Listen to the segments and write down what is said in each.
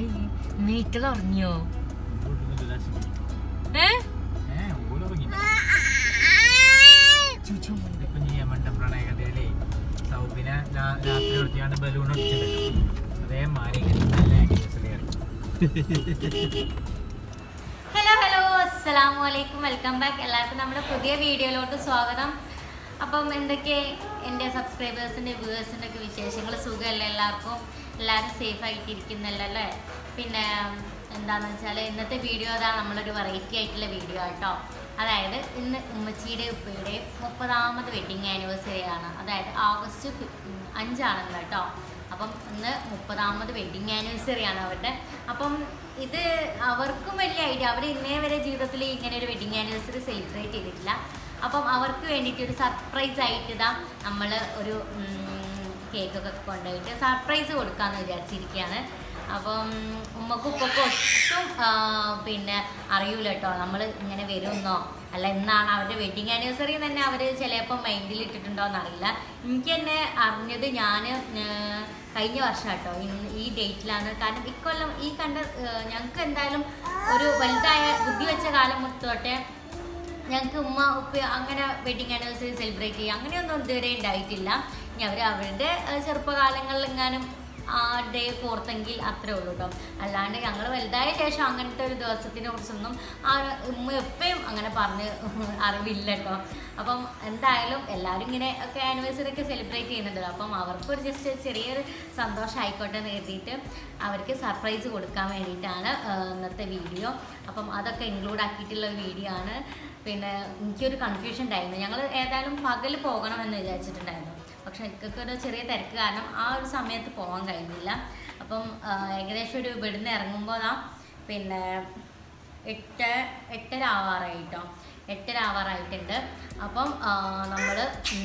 മീക്കൾ ഉറങ്ങിയോ ഏ ചുച്ചു ഇപ്പൊ നീ യമണ്ട പ്രണയകഥയിലേ സൗബിനെ രാ- രാത്രി കൊടുത്തിയാണ്ട് ബലൂൺ ഒടിച്ചിട്ടല്ലോ അതേ മാറി നല്ല ഹലോ ഹലോ അസ്സലാമു അലൈക്കും വെൽക്കം ബാക്ക് എല്ലാവർക്കും നമ്മുടെ പുതിയ വീഡിയോയിലോട്ട് സ്വാഗതം അപ്പം എന്തൊക്കെ എൻ്റെ സബ്സ്ക്രൈബേഴ്സിൻ്റെ വ്യൂവേഴ്സിൻ്റെ ഒക്കെ വിശേഷങ്ങൾ സുഖമല്ലേ എല്ലാവർക്കും എല്ലാവരും സേഫ് ആയിട്ടിരിക്കുന്നല്ലോ അല്ലേ പിന്നെ എന്താണെന്ന് വെച്ചാൽ ഇന്നത്തെ വീഡിയോ അതാ നമ്മളൊരു വെറൈറ്റി ആയിട്ടുള്ള വീഡിയോ കേട്ടോ അതായത് ഇന്ന് ഉമ്മച്ചിയുടെ ഉപ്പയുടെ മുപ്പതാമത് വെഡിങ് ആനിവേഴ്സറി ആണ് അതായത് ആഗസ്റ്റ് ഫി- ഉം, അഞ്ചാണല്ലോ കേട്ടോ അപ്പം ഇന്ന് മുപ്പതാമത് വെഡിങ് ആനിവേഴ്സറി ആണ് അവരുടെ അപ്പം ഇത് അവർക്കും വലിയ ഐഡിയ അവർ ഇന്നേ വരെ ജീവിതത്തിൽ ഇങ്ങനെ ഒരു വെഡിങ് ആനിവേഴ്സറി സെലിബ്രേറ്റ് ചെയ്തിട്ടില്ല അപ്പം അവർക്ക് വേണ്ടിയിട്ട് ഒരു സർപ്രൈസ് ആയിട്ട് ഇതാ നമ്മൾ ഒരു കേക്കൊക്കെ കൊണ്ടുപോയിട്ട് സർപ്രൈസ് കൊടുക്കാമെന്ന് വിചാരിച്ചിരിക്കുകയാണ് അപ്പം ഉമ്മക്കും ഉപ്പൊക്കെ ഒട്ടും ആ, പിന്നെ അറിയൂല കേട്ടോ നമ്മൾ ഇങ്ങനെ വരുമെന്നോ അല്ല എന്നാണ് അവരുടെ വെഡിങ് ആനിവേഴ്സറി തന്നെ അവർ ചിലപ്പോൾ മൈൻഡിൽ ഇട്ടിട്ടുണ്ടോ എന്നറിയില്ല എനിക്ക് തന്നെ അറിഞ്ഞത് ഞാൻ കഴിഞ്ഞ വർഷം കേട്ടോ ഇന്ന് ഈ ഡേറ്റിലാണ് കാരണം ഇക്കൊല്ലം ഈ കണ്ട ഞങ്ങൾക്ക് എന്തായാലും ഒരു വലുതായ ബുദ്ധി വെച്ച കാലം തൊട്ടേ ഞങ്ങൾക്ക് ഉമ്മ ഉപ്പ അങ്ങനെ വെഡിങ് ആനിവേഴ്സറി സെലിബ്രേറ്റ് ചെയ്യുക അങ്ങനെയൊന്നും ഇതുവരെ ഉണ്ടായിട്ടില്ല ഇനി അവർ അവരുടെ ഏഹ്, ചെറുപ്പകാലങ്ങളിൽ എങ്ങാനും ആ ഡേ കോർത്തെങ്കിൽ അത്രേ ഉള്ളൂ കേട്ടോ അല്ലാണ്ട് ഞങ്ങൾ വലുതായ ശേഷം അങ്ങനത്തെ ഒരു ദിവസത്തിനെ കുറിച്ചൊന്നും ആ ഉമ്മ എപ്പോഴും അങ്ങനെ പറഞ്ഞ് അറിവില്ല കേട്ടോ അപ്പം എന്തായാലും എല്ലാവരും ഇങ്ങനെ ഒക്കെ ആനിവേഴ്സറി ഒക്കെ സെലിബ്രേറ്റ് ചെയ്യുന്നുണ്ടല്ലോ അപ്പം അവർക്കൊരു ജസ്റ്റ് ചെറിയൊരു സന്തോഷം ആയിക്കോട്ടെ എന്ന് കരുതിയിട്ട് അവർക്ക് സർപ്രൈസ് കൊടുക്കാൻ വേണ്ടിയിട്ടാണ് ഏഹ്, ഇന്നത്തെ വീഡിയോ അപ്പം അതൊക്കെ ഇൻക്ലൂഡ് ആക്കിയിട്ടുള്ള ഒരു വീഡിയോ ആണ് പിന്നെ എനിക്കൊരു കൺഫ്യൂഷൻ ഉണ്ടായിരുന്നു ഞങ്ങൾ ഏതായാലും പകൽ പോകണമെന്ന് വിചാരിച്ചിട്ടുണ്ടായിരുന്നു പക്ഷെ എനിക്കൊക്കെ ഒരു ചെറിയ തിരക്ക് കാരണം ആ ഒരു സമയത്ത് പോകാൻ കഴിഞ്ഞില്ല അപ്പം ആ, ഏകദേശം ഒരു ഇവിടുന്ന് ഇറങ്ങുമ്പോൾ ദാ പിന്നെ എട്ട് എട്ടര ആവാറായിട്ടോ എട്ടര ആവാറായിട്ടുണ്ട് അപ്പം നമ്മൾ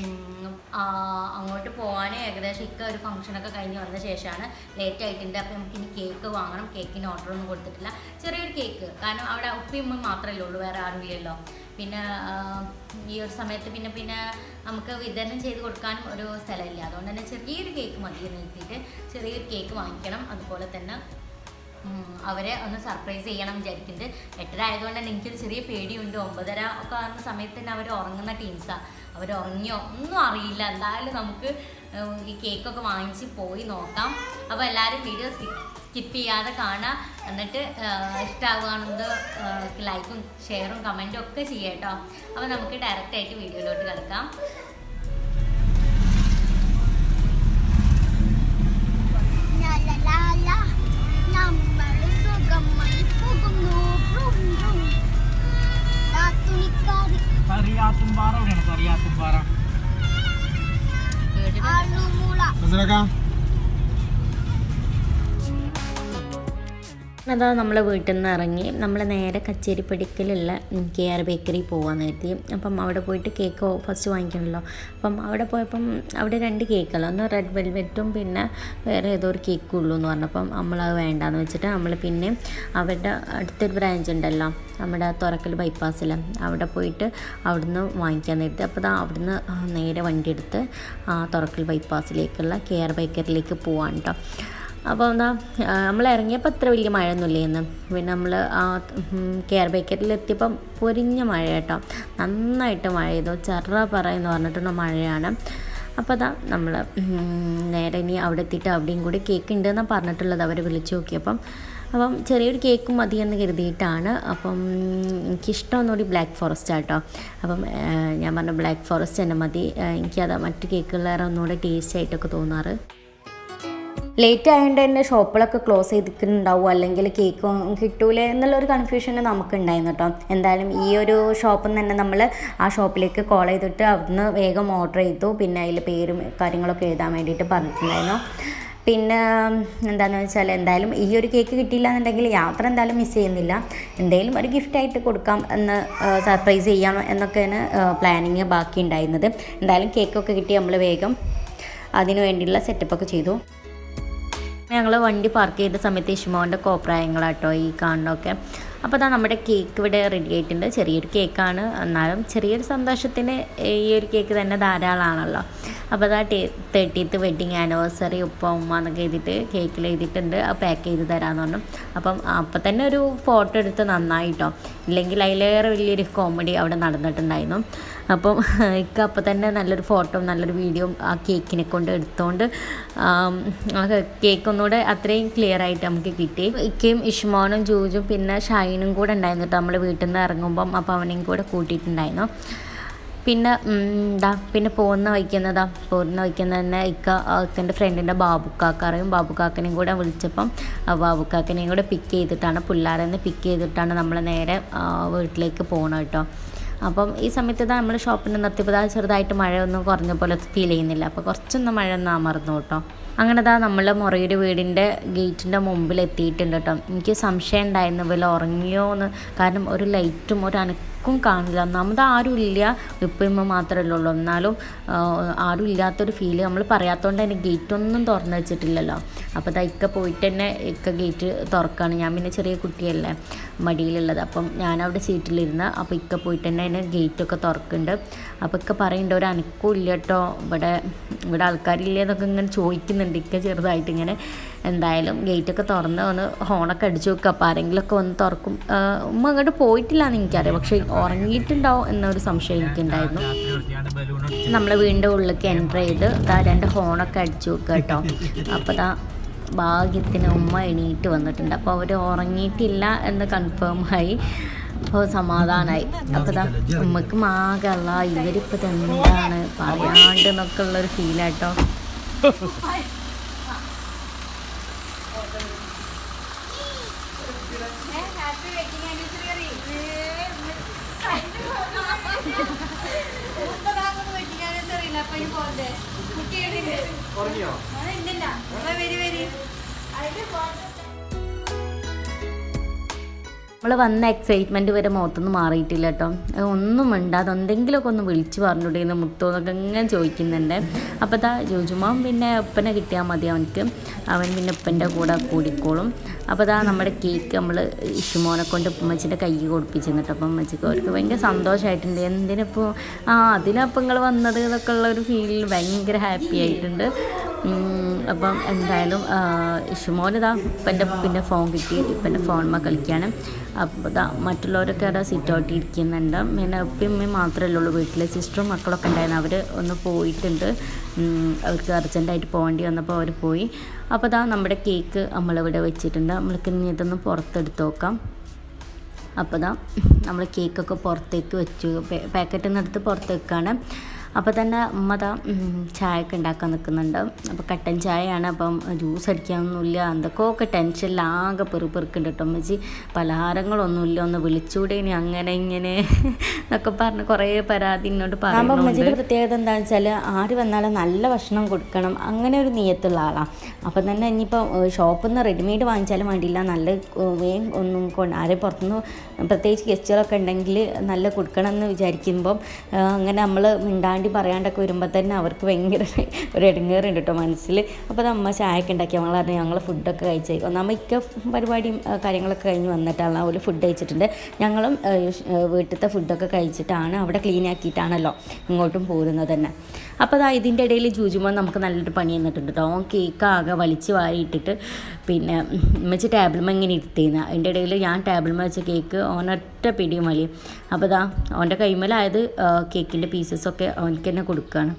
അങ്ങോട്ട് പോകാൻ ഏകദേശം ഇക്ക ഒരു ഫംഗ്ഷനൊക്കെ കഴിഞ്ഞ് വന്ന ശേഷമാണ് ലേറ്റ് ആയിട്ടുണ്ട് അപ്പം നമുക്ക് ഇനി കേക്ക് വാങ്ങണം കേക്കിന് ഓർഡർ ഒന്നും കൊടുത്തിട്ടില്ല ചെറിയൊരു കേക്ക് കാരണം അവിടെ ഉപ്പയും ഉമ്മയും മാത്രമല്ലേ ഉള്ളൂ വേറെ ആരും ഇല്ലല്ലോ പിന്നെ ആ, ഈ ഒരു സമയത്ത് പിന്നെ പിന്നെ നമുക്ക് വിതരണം ചെയ്ത് കൊടുക്കാനും ഒരു സ്ഥലമില്ല അതുകൊണ്ട് തന്നെ ചെറിയൊരു കേക്ക് മതി എന്ന് എത്തിയിട്ട് ചെറിയൊരു കേക്ക് വാങ്ങിക്കണം അതുപോലെ തന്നെ ഉം, അവരെ ഒന്ന് സർപ്രൈസ് ചെയ്യണം വിചാരിക്കുന്നുണ്ട് എട്ടര ആയതുകൊണ്ട് തന്നെ എനിക്കൊരു ചെറിയ പേടിയുണ്ട് ഒമ്പതര ഒക്കെ ആകുന്ന സമയത്ത് തന്നെ അവർ ഉറങ്ങുന്ന ടീംസാണ് അവർ ഉറങ്ങിയോ ഒന്നും അറിയില്ല എന്തായാലും നമുക്ക് ഉം, ഈ കേക്കൊക്കെ വാങ്ങിച്ച് പോയി നോക്കാം അപ്പോൾ എല്ലാവരും വീഡിയോ സ്കിപ്പ് ചെയ്യാതെ കാണാം എന്നിട്ട് ഇഷ്ടമാവുകയാണെങ്കിൽ ലൈക്കും ഷെയറും കമൻറ്റും ഒക്കെ ചെയ്യാം കേട്ടോ അപ്പോൾ നമുക്ക് ഡയറക്റ്റ് ആയിട്ട് വീഡിയോയിലോട്ട് കിടക്കാം ലാലാലാലാ, നമ്മള് സുഖമായി പോകുന്നു. ബ്രും, ബ്രും. ദാ തുണിക്കാരി കറിയാത്തുംപാറ എവിടെയാണ് കറിയാത്തുംപാറ ആളുമൂള അതാ നമ്മൾ വീട്ടിൽ നിന്ന് ഇറങ്ങി നമ്മൾ നേരെ കച്ചേരിപ്പടിക്കലുള്ള കെ ആർ ബേക്കറി പോകാമെന്ന് കരുതി അപ്പം അവിടെ പോയിട്ട് കേക്ക് ഫസ്റ്റ് വാങ്ങിക്കണമല്ലോ അപ്പം അവിടെ പോയപ്പം അവിടെ രണ്ട് കേക്കല്ല ഒന്ന് റെഡ് വെൽവെറ്റും പിന്നെ വേറെ ഏതോ ഒരു കേക്കും ഉള്ളൂ എന്ന് പറഞ്ഞപ്പം നമ്മളത് വേണ്ടാന്ന് വെച്ചിട്ട് നമ്മൾ പിന്നെ അവരുടെ അടുത്തൊരു ബ്രാഞ്ച് ഉണ്ടല്ലോ നമ്മുടെ തുറക്കൽ ബൈപ്പാസിൽ അവിടെ പോയിട്ട് അവിടുന്ന് വാങ്ങിക്കാൻ നേരത്തെ അപ്പോൾ ദാ അവിടുന്ന് നേരെ വണ്ടി എടുത്ത് ആ തുറക്കൽ ബൈപ്പാസിലേക്കുള്ള കെ ആർ ബേക്കറിലേക്ക് പോവാണ് കേട്ടോ അപ്പോൾ എന്താ നമ്മൾ ഇറങ്ങിയപ്പോൾ അത്ര വലിയ മഴയൊന്നുമില്ലായിരുന്നു പിന്നെ നമ്മൾ ആ കെയർ ബേക്കറ്റിൽ എത്തിയപ്പം പൊരിഞ്ഞ മഴ കേട്ടോ നന്നായിട്ട് മഴ ചെയ്തു ചെറ പറ എന്ന് പറഞ്ഞിട്ടുള്ള മഴയാണ് അപ്പോൾ അതാ നമ്മൾ നേരെ ഇനി അവിടെ എത്തിയിട്ട് അവിടെയും കൂടി കേക്ക് ഉണ്ടെന്നാണ് പറഞ്ഞിട്ടുള്ളത് അവർ വിളിച്ചു നോക്കിയപ്പം അപ്പം ചെറിയൊരു കേക്ക് മതി എന്ന് കരുതിയിട്ടാണ് അപ്പം എനിക്കിഷ്ടം ഒന്നുകൂടി ബ്ലാക്ക് ഫോറസ്റ്റ് ആട്ടോ അപ്പം ആ, ഞാൻ പറഞ്ഞ ബ്ലാക്ക് ഫോറസ്റ്റ് തന്നെ മതി ആ, എനിക്കത് മറ്റു കേക്കുകളിലേറെ ഒന്നുകൂടെ ടേസ്റ്റ് ആയിട്ടൊക്കെ തോന്നാറ് ലേറ്റ് ആയതുകൊണ്ട് തന്നെ ഷോപ്പുകളൊക്കെ ക്ലോസ് ചെയ്തിട്ടുണ്ടാവും അല്ലെങ്കിൽ കേക്ക് കിട്ടൂലേ എന്നുള്ളൊരു കൺഫ്യൂഷൻ നമുക്കുണ്ടായിരുന്നു കേട്ടോ എന്തായാലും ഈ ഒരു ഷോപ്പിൽ നിന്ന് തന്നെ നമ്മൾ ആ ഷോപ്പിലേക്ക് കോൾ ചെയ്തിട്ട് അവിടുന്ന് വേഗം ഓർഡർ ചെയ്തു പിന്നെ അതിൽ പേരും കാര്യങ്ങളൊക്കെ എഴുതാൻ വേണ്ടിയിട്ട് പറഞ്ഞിട്ടുണ്ടായിരുന്നു പിന്നെ എന്താണെന്ന് വെച്ചാൽ എന്തായാലും ഈ ഒരു കേക്ക് കിട്ടിയില്ല എന്നുണ്ടെങ്കിൽ യാത്ര എന്തായാലും മിസ് ചെയ്യുന്നില്ല എന്തെങ്കിലും ഒരു ഗിഫ്റ്റായിട്ട് കൊടുക്കാം എന്ന് സർപ്രൈസ് ചെയ്യാം എന്നൊക്കെയാണ് പ്ലാനിങ് ബാക്കി ഉണ്ടായിരുന്നത് എന്തായാലും കേക്കൊക്കെ കിട്ടി നമ്മൾ വേഗം അതിന് വേണ്ടിയുള്ള സെറ്റപ്പൊക്കെ ചെയ്തു ഞങ്ങൾ വണ്ടി പാർക്ക് ചെയ്ത സമയത്ത് ഇഷ്മോൻ്റെ കോപ്രായങ്ങളാട്ടോ ഈ കാണുന്നതൊക്കെ അപ്പോൾ അതാ നമ്മുടെ കേക്ക് ഇവിടെ റെഡി ആയിട്ടുണ്ട് ചെറിയൊരു കേക്കാണ് എന്നാലും ചെറിയൊരു സന്തോഷത്തിന് ഈ ഒരു കേക്ക് തന്നെ ധാരാളമാണല്ലോ അപ്പോൾ അതാ തേർട്ടീത്ത് വെഡിങ് ആനിവേഴ്സറി ഉപ്പ ഉമ്മ എന്നൊക്കെ എഴുതിയിട്ട് കേക്കിൽ എഴുതിയിട്ടുണ്ട് അത് പാക്ക് ചെയ്ത് തരാമെന്ന് പറഞ്ഞു അപ്പം അപ്പം തന്നെ ഒരു ഫോട്ടോ എടുത്ത് നന്നായിട്ടോ ഇല്ലെങ്കിൽ അതിലേറെ വലിയൊരു കോമഡി അവിടെ നടന്നിട്ടുണ്ടായിരുന്നു അപ്പം ഇക്ക അപ്പം തന്നെ നല്ലൊരു ഫോട്ടോ നല്ലൊരു വീഡിയോ ആ കേക്കിനെ കൊണ്ട് എടുത്തുകൊണ്ട് ആം, ആ കേക്ക് ഒന്നുകൂടെ അത്രയും ക്ലിയർ ആയിട്ട് നമുക്ക് കിട്ടി ഇക്കയും ഇഷ്മോനും ജൂജും പിന്നെ ഷൈനും കൂടെ ഉണ്ടായിരുന്നു കേട്ടോ നമ്മൾ വീട്ടിൽ നിന്ന് ഇറങ്ങുമ്പം അപ്പോൾ അവനെയും കൂടെ കൂട്ടിയിട്ടുണ്ടായിരുന്നു പിന്നെ ഉം, എന്താ പിന്നെ പോകുന്ന വയ്ക്കുന്നതാ പോകുന്ന വയ്ക്കുന്ന തന്നെ ഇക്ക ഇക്കൻ്റെ ഫ്രണ്ടിൻ്റെ ബാബുക്കാക്കറയും ബാബുക്കാക്കനെയും കൂടെ വിളിച്ചപ്പം ആ ബാബുക്കാക്കനെയും കൂടെ പിക്ക് ചെയ്തിട്ടാണ് പിള്ളേരെ നിന്ന് പിക്ക് ചെയ്തിട്ടാണ് നമ്മൾ നേരെ ആ, വീട്ടിലേക്ക് പോകണം കേട്ടോ അപ്പം ഈ സമയത്ത് ഇതാ നമ്മൾ ഷോപ്പിൽ നിർത്തിയപ്പോൾ ഇതാ ചെറുതായിട്ട് മഴയൊന്നും കുറഞ്ഞ പോലെ ഫീൽ ചെയ്യുന്നില്ല അപ്പോൾ കുറച്ചൊന്നും മഴ ഒന്ന് അമർന്നു കേട്ടോ അങ്ങനെ ഇതാ നമ്മൾ മുറയൊരു വീടിൻ്റെ ഗേറ്റിൻ്റെ മുമ്പിൽ എത്തിയിട്ടുണ്ട് കേട്ടോ എനിക്ക് സംശയം ഉണ്ടായിരുന്നു വല്ല ഉറങ്ങിയോ എന്ന് കാരണം ഒരു ലൈറ്റും ഒരു അനക്കും കാണില്ല ഒന്നാമത് ആരും ഇല്ല ഇപ്പം മാത്രമല്ലേ ഉള്ളൂ എന്നാലും ആ, ആരും ഇല്ലാത്തൊരു ഫീല് നമ്മൾ പറയാത്തതുകൊണ്ട് തന്നെ ഗേറ്റ് ഒന്നും തുറന്നു വെച്ചിട്ടില്ലല്ലോ അപ്പോൾ ഇതാ ഇക്ക പോയിട്ട് തന്നെ ഇക്ക ഗേറ്റ് തുറക്കാണ് ഞാൻ പിന്നെ ചെറിയ കുട്ടിയല്ലേ മടിയിലുള്ളത് അപ്പം ഞാനവിടെ സീറ്റിലിരുന്ന് അപ്പോൾ ഇക്ക പോയിട്ട് തന്നെ അതിന് ഗേറ്റൊക്കെ തുറക്കുന്നുണ്ട് അപ്പോൾ ഇക്ക പറയുന്നുണ്ട് ഒരു അനക്കും ഇല്ല കേട്ടോ ഇവിടെ ഇവിടെ ആൾക്കാരില്ലേ എന്നൊക്കെ ഇങ്ങനെ ചോദിക്കുന്നുണ്ട് ഇക്ക ചെറുതായിട്ട് ഇങ്ങനെ എന്തായാലും ഗേറ്റൊക്കെ തുറന്ന് ഒന്ന് ഹോണൊക്കെ അടിച്ചു വെക്കുക അപ്പോൾ ആരെങ്കിലുമൊക്കെ വന്ന് തുറക്കും ആ, ഉമ്മ അങ്ങോട്ട് പോയിട്ടില്ല എന്ന് എനിക്കറിയാം പക്ഷേ ഉറങ്ങിയിട്ടുണ്ടാവും എന്നൊരു സംശയം എനിക്കുണ്ടായിരുന്നു രാത്രി കൊടുത്തിയാണ്ട് ബലൂൺ ഒട്ടിച്ചു നമ്മൾ വീടിൻ്റെ ഉള്ളിലേക്ക് എൻ്റർ ചെയ്ത് ദാ രണ്ട് ഹോണൊക്കെ അടിച്ചു വെക്കുക കേട്ടോ അപ്പോൾ ദാ ഭാഗ്യത്തിന് ഉമ്മ എണീറ്റ് വന്നിട്ടുണ്ട് അപ്പോൾ അവർ ഉറങ്ങിയിട്ടില്ല എന്ന് കൺഫേം ആയി അപ്പോൾ സമാധാനമായി അപ്പോൾ ദാ ഉമ്മക്ക് മാകല്ല ഇവരിപ്പോൾ ഇതെന്താണ് പറയാണ്ട് എന്നൊക്കെ ഉള്ളൊരു ഫീലാട്ടോ നമ്മൾ വന്ന എക്സൈറ്റ്മെൻറ്റ് വരെ മുഖത്തൊന്നും മാറിയിട്ടില്ല കേട്ടോ അത് ഒന്നും മിണ്ടാതെ എന്തെങ്കിലുമൊക്കെ ഒന്ന് വിളിച്ച് പറഞ്ഞിട്ടുണ്ടെങ്കിൽ മുത്തോ എന്നൊക്കെ ഇങ്ങനെ ചോദിക്കുന്നുണ്ട് അപ്പോൾ ദാ ജോജുമാൻ പിന്നെ ഉപ്പനെ കിട്ടിയാൽ മതി അവനക്ക് അവൻ പിന്നെ ഉപ്പൻ്റെ കൂടെ കൂടിക്കോളും അപ്പോൾ ദാ നമ്മുടെ കേക്ക് നമ്മൾ ഇഷുമോനെ കൊണ്ട് ഉമ്മച്ചിൻ്റെ കൈ കൊടുപ്പിച്ചിരുന്നു കേട്ടോ അപ്പം ഉമ്മച്ചിക്ക് അവർക്ക് ഭയങ്കര സന്തോഷമായിട്ടുണ്ട് എന്തിനിപ്പോൾ ആ അതിനപ്പം നിങ്ങൾ വന്നത് എന്നൊക്കെ ഉള്ള ഒരു ഫീലിൽ ഭയങ്കര ഹാപ്പി ആയിട്ടുണ്ട് ഉം, അപ്പം എന്തായാലും ഇഷുമോന് ഇതാ ഇപ്പൻ്റെ പിന്നെ ഫോൺ കിട്ടി ഇപ്പൻ്റെ ഫോൺമ കളിക്കാണ് അപ്പോൾ ഇതാ മറ്റുള്ളവരൊക്കെ അവിടെ സിറ്റ് ഔട്ട് ഇരിക്കുന്നുണ്ട് പിന്നെ ഉപ്പയും ഉമ്മയും മാത്രമല്ലേ ഉള്ളൂ വീട്ടിൽ സിസ്റ്ററും മക്കളൊക്കെ ഉണ്ടായിരുന്നു അവർ ഒന്ന് പോയിട്ടുണ്ട് ഉം, അവർക്ക് അർജൻറ്റായിട്ട് പോകേണ്ടി വന്നപ്പോൾ അവർ പോയി അപ്പോൾ ഇതാ നമ്മുടെ കേക്ക് നമ്മളിവിടെ വെച്ചിട്ടുണ്ട് നമ്മൾക്ക് ഇനി ഇതൊന്ന് പുറത്തെടുത്ത് നോക്കാം അപ്പോൾ ദാ നമ്മൾ കേക്കൊക്കെ പുറത്തേക്ക് വെച്ചു പാക്കറ്റിൽ നിന്ന് എടുത്ത് പുറത്ത് വെക്കുകയാണ് അപ്പോൾ തന്നെ ഉമ്മ ദാ ഉം, ചായയൊക്കെ ഉണ്ടാക്കാൻ നിൽക്കുന്നുണ്ട് അപ്പോൾ കട്ടൻ ചായയാണ് അപ്പം ജ്യൂസ് അടിക്കാനൊന്നുമില്ല എന്തൊക്കെയൊക്കെ ടെൻഷനിൽ ആകെ പെറു പെറുക്കുണ്ട് കേട്ടോ അമ്മച്ചി പലഹാരങ്ങളൊന്നുമില്ല ഒന്ന് വിളിച്ചൂടെ ഇനി അങ്ങനെ ഇങ്ങനെ എന്നൊക്കെ പറഞ്ഞ് കുറേ പരാതി ഇങ്ങോട്ട് പറയുമ്പോൾ അമ്മച്ചിയുടെ പ്രത്യേകത എന്താണെന്ന് വെച്ചാൽ ആര് വന്നാലും നല്ല ഭക്ഷണം കൊടുക്കണം അങ്ങനെ ഒരു നിയത്തുള്ള ആളാണ് അപ്പം തന്നെ ഇനിയിപ്പോൾ ഷോപ്പിൽ നിന്ന് റെഡിമെയ്ഡ് വാങ്ങിച്ചാലും വേണ്ടിയില്ല നല്ല ഏഹ്, വേഗം ഒന്നും കൊണ്ട് ആരെയും പുറത്തുനിന്ന് പ്രത്യേകിച്ച് ഗസ്റ്റുകളൊക്കെ ഉണ്ടെങ്കിൽ നല്ല കൊടുക്കണം എന്ന് വിചാരിക്കുമ്പം ഏഹ്, അങ്ങനെ നമ്മൾ മിണ്ടാണ്ടി പറയാണ്ടൊക്കെ വരുമ്പോൾ തന്നെ അവർക്ക് ഭയങ്കര ഒരു ഇടങ്ങേറുണ്ട് കേട്ടോ മനസ്സിൽ അപ്പോൾ അത് അമ്മ ചായയൊക്കെ ഉണ്ടാക്കി ഞങ്ങൾ പറഞ്ഞു ഞങ്ങൾ ഫുഡൊക്കെ കഴിച്ച് ഒന്നാമത് ഇക്ക പരിപാടിയും ഏഹ്, കാര്യങ്ങളൊക്കെ കഴിഞ്ഞ് വന്നിട്ടാണ് അവർ ഫുഡ് കഴിച്ചിട്ടുണ്ട് ഞങ്ങളും ഏഹ്, ഷ്- ഏഹ്, വീട്ടിലത്തെ ഫുഡൊക്കെ കഴിച്ചിട്ടാണ് അവിടെ ക്ലീൻ ആക്കിയിട്ടാണല്ലോ ഇങ്ങോട്ടും പോരുന്നത് തന്നെ അപ്പോൾ അതാ ഇതിൻ്റെ ഇടയിൽ ജൂജുമ്പോൾ നമുക്ക് നല്ലൊരു പണി തന്നിട്ടുണ്ട് കേട്ടോ ഓൻ കേക്ക് ആകെ വലിച്ച് വാരിയിട്ടിട്ട് പിന്നെ ഉമ്മച്ച് ടേബിൾമ ഇങ്ങനെ ഇരുത്തിയിരുന്നു അതിൻ്റെ ഇടയിൽ ഞാൻ ടേബിൾമ വെച്ച കേക്ക് ഓനൊറ്റ പിടിയും വലിയും അപ്പോൾ ദാ അവൻ്റെ കൈമലായത് കേക്കിൻ്റെ പീസസൊക്കെ അവനക്ക് തന്നെ കൊടുക്കുകയാണ്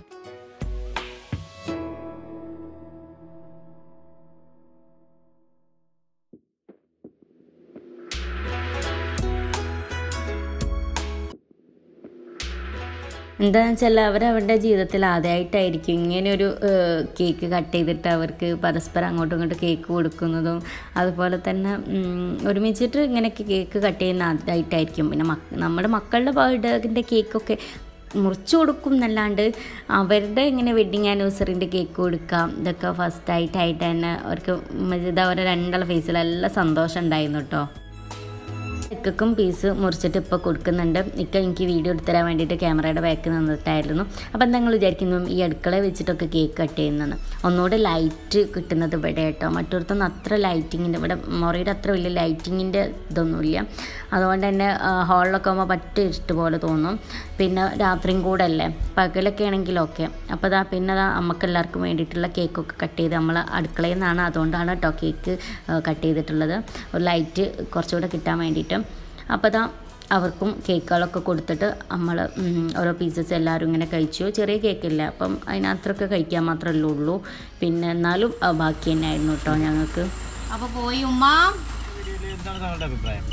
എന്താണെന്ന് വെച്ചാൽ അവർ അവരുടെ ജീവിതത്തിൽ ആദ്യമായിട്ടായിരിക്കും ഇങ്ങനെയൊരു കേക്ക് കട്ട് ചെയ്തിട്ട് അവർക്ക് പരസ്പരം അങ്ങോട്ടും ഇങ്ങോട്ടും കേക്ക് കൊടുക്കുന്നതും അതുപോലെ തന്നെ ഉം, ഒരുമിച്ചിട്ട് ഇങ്ങനെയൊക്കെ കേക്ക് കട്ട് ചെയ്യുന്ന ആദ്യമായിട്ടായിരിക്കും പിന്നെ മക്ക നമ്മുടെ മക്കളുടെ ബർത്ത്ഡേൻ്റെ കേക്കൊക്കെ മുറിച്ചു കൊടുക്കും എന്നല്ലാണ്ട് അവരുടെ ഇങ്ങനെ വെഡ്ഡിങ് ആനിവേഴ്സറിൻ്റെ കേക്ക് കൊടുക്കാം ഇതൊക്കെ ഫസ്റ്റ് ആയിട്ടായിട്ട് തന്നെ അവർക്ക് ഇത് അവരുടെ രണ്ടാളെ ഫേസിൽ നല്ല സന്തോഷം ഉണ്ടായിരുന്നു കേട്ടോ ഇക്കും പീസ് മുറിച്ചിട്ട് ഇപ്പോൾ കൊടുക്കുന്നുണ്ട് ഇക്ക എനിക്ക് വീഡിയോ എടുത്ത് തരാൻ വേണ്ടിയിട്ട് ക്യാമറയുടെ ബാക്കിൽ നിന്നിട്ടായിരുന്നു അപ്പോൾ നിങ്ങൾ വിചാരിക്കുന്നു ഈ അടുക്കള വെച്ചിട്ടൊക്കെ കേക്ക് കട്ട് ചെയ്യുന്നതെന്ന് ഒന്നുകൂടെ ലൈറ്റ് കിട്ടുന്നത് ഇവിടെ കേട്ടോ മറ്റൊരുത്തൊന്നും അത്ര ലൈറ്റിങ്ങിൻ്റെ ഇവിടെ മുറിയുടെ അത്ര വലിയ ലൈറ്റിങ്ങിൻ്റെ ഇതൊന്നുമില്ല അതുകൊണ്ട് തന്നെ ഹാളിലൊക്കെ ആകുമ്പോൾ പറ്റ ഇഷ്ടം പോലെ തോന്നും പിന്നെ രാത്രിയും കൂടെ അല്ലേ പകലൊക്കെ ആണെങ്കിലും ഓക്കെ അപ്പോൾ അതാ പിന്നെ അതാ നമുക്ക് എല്ലാവർക്കും വേണ്ടിയിട്ടുള്ള കേക്കൊക്കെ കട്ട് ചെയ്ത് നമ്മൾ അടുക്കളയിൽ നിന്നാണ് അതുകൊണ്ടാണ് കേട്ടോ കേക്ക് കട്ട് ചെയ്തിട്ടുള്ളത് ഒരു ലൈറ്റ് കുറച്ചുകൂടെ കിട്ടാൻ വേണ്ടിയിട്ട് അപ്പോൾ അതാ അവർക്കും കേക്കുകളൊക്കെ കൊടുത്തിട്ട് നമ്മൾ ഓരോ പീസസ് എല്ലാവരും ഇങ്ങനെ കഴിച്ചു ചെറിയ കേക്കില്ല അപ്പം അതിനകത്തൊക്കെ കഴിക്കാൻ മാത്രമല്ലേ ഉള്ളൂ പിന്നെ എന്നാലും ആ, ബാക്കി തന്നെ ആയിരുന്നു കേട്ടോ ഞങ്ങൾക്ക് അപ്പോൾ പോയി ഉമ്മ എന്താണ് താങ്കളുടെ അഭിപ്രായം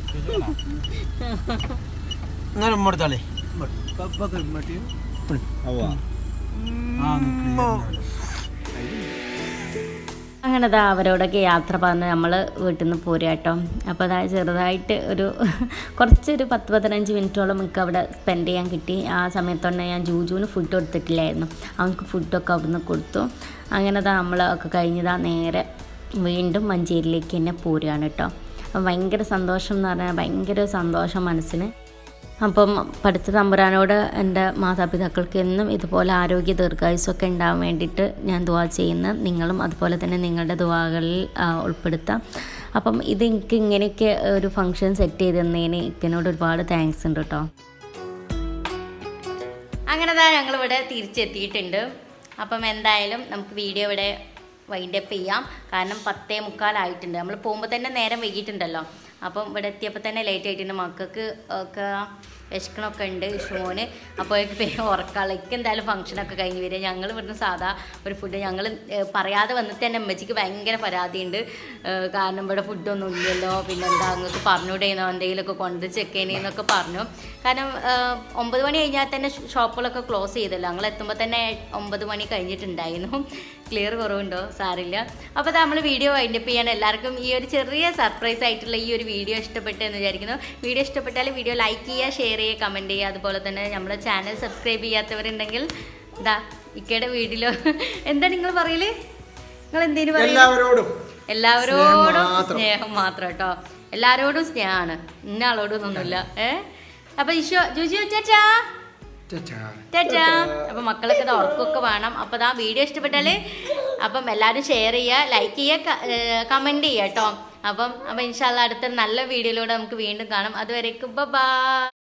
അങ്ങനെ ഉമ്മടുത്താളേ അങ്ങനെ അതാ അവരോടൊക്കെ യാത്ര പറഞ്ഞ് നമ്മൾ വീട്ടിൽ നിന്ന് പോരുക കേട്ടോ അപ്പോൾ അതാ ചെറുതായിട്ട് ഒരു കുറച്ചൊരു പത്ത് പതിനഞ്ച് മിനിറ്റോളം നമുക്ക് അവിടെ സ്പെൻഡ് ചെയ്യാൻ കിട്ടി ആ സമയത്തൊന്നെ ഞാൻ ജൂജുവിന് ഫുഡ് കൊടുത്തിട്ടില്ലായിരുന്നു അവൾക്ക് ഫുഡൊക്കെ അവിടുന്ന് കൊടുത്തു അങ്ങനെ അതാ നമ്മൾ ഒക്കെ കഴിഞ്ഞതാ നേരെ വീണ്ടും മഞ്ചേരിയിലേക്ക് തന്നെ പോരുകയാണ് കേട്ടോ അപ്പം ഭയങ്കര സന്തോഷം എന്ന് പറഞ്ഞാൽ ഭയങ്കര സന്തോഷം മനസ്സിന് അപ്പം പഠിച്ച തമ്പുരാനോട് എൻ്റെ മാതാപിതാക്കൾക്ക് എന്നും ഇതുപോലെ ആരോഗ്യ ദീർഘായുസൊക്കെ ഉണ്ടാവാൻ വേണ്ടിയിട്ട് ഞാൻ ദുവാ ചെയ്യുന്ന നിങ്ങളും അതുപോലെ തന്നെ നിങ്ങളുടെ ദുവാകളിൽ ആ, ഉൾപ്പെടുത്താം അപ്പം ഇത് എനിക്ക് ഇങ്ങനെയൊക്കെ ഒരു ഫങ്ഷൻ സെറ്റ് ചെയ്ത് തന്നതിന് എനിക്കിനോട് ഒരുപാട് താങ്ക്സ് ഉണ്ട് കേട്ടോ അങ്ങനെ തന്നെ ഞങ്ങളിവിടെ തിരിച്ചെത്തിയിട്ടുണ്ട് അപ്പം എന്തായാലും നമുക്ക് വീഡിയോ ഇവിടെ വൈൻഡപ്പ് ചെയ്യാം കാരണം പത്തേ മുക്കാലായിട്ടുണ്ട് നമ്മൾ പോകുമ്പോൾ തന്നെ നേരം വൈകിട്ടുണ്ടല്ലോ അപ്പം ഇവിടെ എത്തിയപ്പോൾ തന്നെ ലേറ്റ് ആയിട്ടുണ്ട് മക്കൾക്ക് ഒക്കെ വിശക്കണമൊക്കെ ഉണ്ട് ഇഷുമോന് അപ്പോഴേക്ക് പേര് ഉറക്കളയ്ക്ക് എന്തായാലും ഫംഗ്ഷനൊക്കെ കഴിഞ്ഞ് വരിക ഞങ്ങൾ ഇവിടുന്ന് സാധാ ഒരു ഫുഡ് ഞങ്ങൾ പറയാതെ വന്നിട്ട് തന്നെ അമ്മച്ചിക്ക് ഭയങ്കര പരാതിയുണ്ട് ഏഹ് കാരണം ഇവിടെ ഫുഡൊന്നും ഇല്ലല്ലോ പിന്നെ എന്താ നിങ്ങൾക്ക് പറഞ്ഞുകൂടെയെന്നോ എന്തെങ്കിലുമൊക്കെ കൊണ്ട് ചെക്കേനേന്നൊക്കെ പറഞ്ഞു കാരണം ഏഹ് ഒമ്പത് മണി കഴിഞ്ഞാൽ തന്നെ ഷോപ്പുകളൊക്കെ ക്ലോസ് ചെയ്തല്ലോ ഞങ്ങൾ എത്തുമ്പോൾ തന്നെ ഒമ്പത് മണി കഴിഞ്ഞിട്ടുണ്ടായിരുന്നു ക്ലിയർ കുറവുണ്ടോ സാറില്ല അപ്പോൾ നമ്മൾ വീഡിയോ വൈൻഡപ്പ് ചെയ്യാൻ എല്ലാവർക്കും ഈ ഒരു ചെറിയ സർപ്രൈസ് ആയിട്ടുള്ള ഈ ഒരു വീഡിയോ ഇഷ്ടപ്പെട്ടു എന്ന് വിചാരിക്കുന്നു വീഡിയോ ഇഷ്ടപ്പെട്ടാൽ വീഡിയോ ലൈക്ക് ചെയ്യുക ഷെയർ ചെയ്യുക കമൻറ്റ് ചെയ്യുക അതുപോലെ തന്നെ നമ്മുടെ ചാനൽ സബ്സ്ക്രൈബ് ചെയ്യാത്തവരുണ്ടെങ്കിൽ ഇതാ ഇക്കയുടെ വീഡിയോ എന്താ നിങ്ങൾ പറയല് നിങ്ങൾ എന്തേലും പറയല് എല്ലാവരോടും എല്ലാവരോടും സ്നേഹം മാത്രം. സ്നേഹം മാത്രം കേട്ടോ എല്ലാവരോടും സ്നേഹമാണ് ഇന്ന ആളോടും ഒന്നുമില്ല ഏ അപ്പൊ ഈശോ ജുജു ചേച്ചാ ചേച്ചാ അപ്പൊ മക്കളൊക്കെ ഇത് ഉറക്കമൊക്കെ വേണം അപ്പൊ ദാ വീഡിയോ ഇഷ്ടപ്പെട്ടാല് അപ്പം എല്ലാവരും ഷെയർ ചെയ്യുക ലൈക്ക് ചെയ്യുക കമന്റ് ചെയ്യുക കേട്ടോ അപ്പം അപ്പം ഇൻഷാല്ല അടുത്ത നല്ല വീഡിയോയിലൂടെ നമുക്ക് വീണ്ടും കാണാം അതുവരേക്കും ബൈ